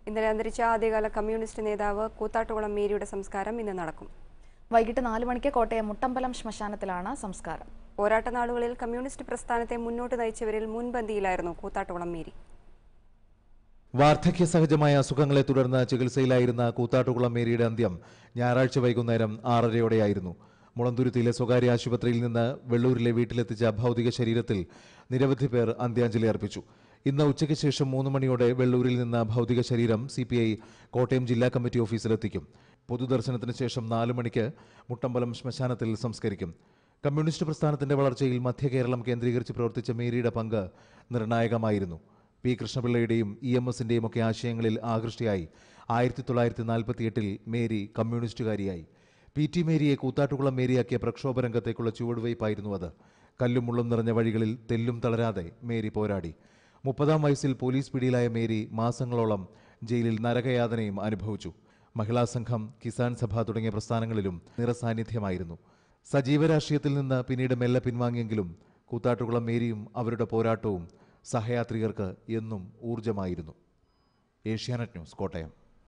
ഇന്നലെ അന്തരിച്ച ആദ്യകാല കമ്മ്യൂണിസ്റ്റ് നേതാവ് കൂത്താട്ടുകുളം മേരിയുടെ സംസ്കാരം ഇന്ന് നടക്കും വൈകിട്ട് നാല് മണിക്ക് കോട്ടയം മുട്ടമ്പലം ശ്മശാനത്തിലാണ് സംസ്കാരം പോരാട്ട നാളുകളിൽ കമ്മ്യൂണിസ്റ്റ് പ്രസ്ഥാനത്തെ മുന്നോട്ട് നയിച്ചവരിൽ മുൻപന്തിയിലായിരുന്നു കൂത്താട്ടുകുളം മേരി വാർദ്ധക്യ സഹജമായ അസുഖങ്ങളെ തുടർന്ന് ചികിത്സയിലായിരുന്ന കൂത്താട്ടുകുളം മേരിയുടെ അന്ത്യം ഞായറാഴ്ച വൈകുന്നേരം ആറരയോടെയായിരുന്നു മുളന്തുരുത്തിയിലെ സ്വകാര്യ ആശുപത്രിയിൽ നിന്ന് വെള്ളൂരിലെ വീട്ടിലെത്തിച്ച ഭൗതിക ശരീരത്തിൽ നിരവധി പേർ അന്ത്യാഞ്ജലി അർപ്പിച്ചു ഇന്ന് ഉച്ചയ്ക്ക് ശേഷം മൂന്ന് മണിയോടെ വെള്ളൂരിൽ നിന്ന് ഭൗതിക ശരീരം സി കോട്ടയം ജില്ലാ കമ്മിറ്റി ഓഫീസിലെത്തിക്കും പൊതുദർശനത്തിന് ശേഷം നാല് മണിക്ക് മുട്ടമ്പലം ശ്മശാനത്തിൽ സംസ്കരിക്കും കമ്മ്യൂണിസ്റ്റ് പ്രസ്ഥാനത്തിന്റെ വളർച്ചയിൽ മധ്യ കേരളം കേന്ദ്രീകരിച്ച് പ്രവർത്തിച്ച മേരിയുടെ പങ്ക് നിർണായകമായിരുന്നു പി കൃഷ്ണപിള്ളയുടെയും ഇ എം എസിന്റെയും ഒക്കെ ആശയങ്ങളിൽ ആകൃഷ്ടയായി ആയിരത്തി തൊള്ളായിരത്തി നാൽപ്പത്തിയെട്ടിൽ മേരി കമ്മ്യൂണിസ്റ്റുകാരിയായി പി ടി മേരിയെ കൂത്താട്ടുകുളം മേരിയാക്കിയ പ്രക്ഷോഭ രംഗത്തേക്കുള്ള ചുവടുവയ്പായിരുന്നു അത് കല്ലും മുള്ളും നിറഞ്ഞ വഴികളിൽ തെല്ലും തളരാതെ മേരി പോരാടി മുപ്പതാം വയസ്സിൽ പോലീസ് പിടിയിലായ മേരി മാസങ്ങളോളം ജയിലിൽ നരകയാതനയും അനുഭവിച്ചു മഹിളാ സംഘം കിസാൻ സഭ തുടങ്ങിയ പ്രസ്ഥാനങ്ങളിലും നിറസാന്നിധ്യമായിരുന്നു സജീവ രാഷ്ട്രീയത്തിൽ നിന്ന് പിന്നീട് മെല്ലെ പിൻവാങ്ങിയെങ്കിലും കൂത്താട്ടുകുളം മേരിയും അവരുടെ പോരാട്ടവും സഹയാത്രികർക്ക് എന്നും ഊർജമായിരുന്നു ഏഷ്യാനെറ്റ് ന്യൂസ് കോട്ടയം